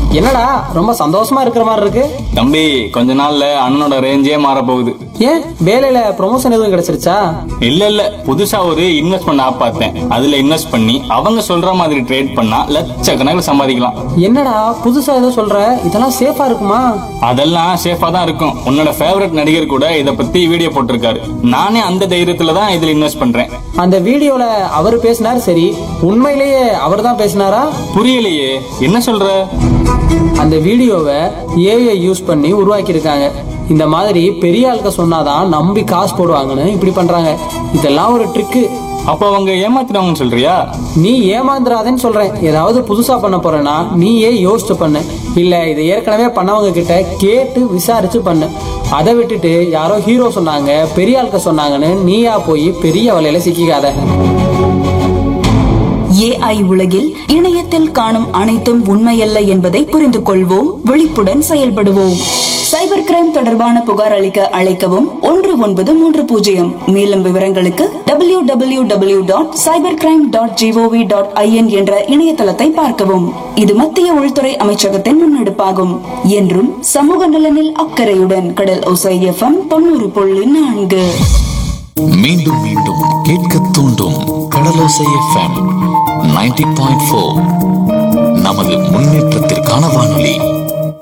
என்னடா ரொம்ப சந்தோஷமா இருக்கிற மாதிரி இருக்கு தம்பி கொஞ்ச நாள்ல அண்ணனோட ரேஞ்சே மாற போகுது ஏன் வேலையில ப்ரொமோஷன் எதுவும் கிடைச்சிருச்சா இல்ல இல்ல புதுசா ஒரு இன்வெஸ்ட்மெண்ட் ஆப் பார்த்தேன் அதுல இன்வெஸ்ட் பண்ணி அவங்க சொல்ற மாதிரி ட்ரேட் பண்ணா லட்சக்கணக்கில் சம்பாதிக்கலாம் என்னடா புதுசா ஏதோ சொல்ற இதெல்லாம் சேஃபா இருக்குமா அதெல்லாம் சேஃபா தான் இருக்கும் உன்னோட ஃபேவரட் நடிகர் கூட இத பத்தி வீடியோ போட்டிருக்காரு நானே அந்த தைரியத்துல தான் இதுல இன்வெஸ்ட் பண்றேன் அந்த வீடியோல அவர் பேசினார் சரி உண்மையிலேயே அவர் தான் பேசினாரா புரியலையே என்ன சொல்ற அந்த வீடியோவை ஏஐ யூஸ் பண்ணி உருவாக்கியிருக்காங்க இந்த மாதிரி பெரிய ஆளுக்க சொன்னாதான் நம்பி காசு போடுவாங்கன்னு இப்படி பண்றாங்க இதெல்லாம் ஒரு ட்ரிக்கு அப்ப அவங்க ஏமாத்தினவங்கன்னு சொல்றியா நீ ஏமாந்துடாதேன்னு சொல்றேன் ஏதாவது புதுசா பண்ண போறேன்னா நீயே யோசிச்சு பண்ணு இல்ல இதை ஏற்கனவே பண்ணவங்க கிட்ட கேட்டு விசாரிச்சு பண்ணு அதை விட்டுட்டு யாரோ ஹீரோ சொன்னாங்க பெரிய ஆளுக்க சொன்னாங்கன்னு நீயா போய் பெரிய வலையில சிக்கிக்காத ஏஐ உலகில் இணையத்தில் காணும் அனைத்தும் உண்மையல்ல என்பதை புரிந்து கொள்வோம் விழிப்புடன் செயல்படுவோம் சைபர் கிரைம் தொடர்பான புகார் அளிக்க அழைக்கவும் ஒன்று ஒன்பது மூன்று பூஜ்ஜியம் மேலும் விவரங்களுக்கு W W W dot cyber crime dot G O V dot I N என்ற இணையதளத்தை பார்க்கவும் இது மத்திய உள்துறை அமைச்சகத்தின் முன்னெடுப்பாகும் என்றும் சமூக நலனில் அக்கறையுடன் கடல் ஒசை எஃப்எம் தொண்ணூறு புள்ளி நான்கு மீண்டும் மீண்டும் கேட்க தூண்டும் Kadalosai FM ninety point four நமது முன்னேற்றத்திற்கான வானொலி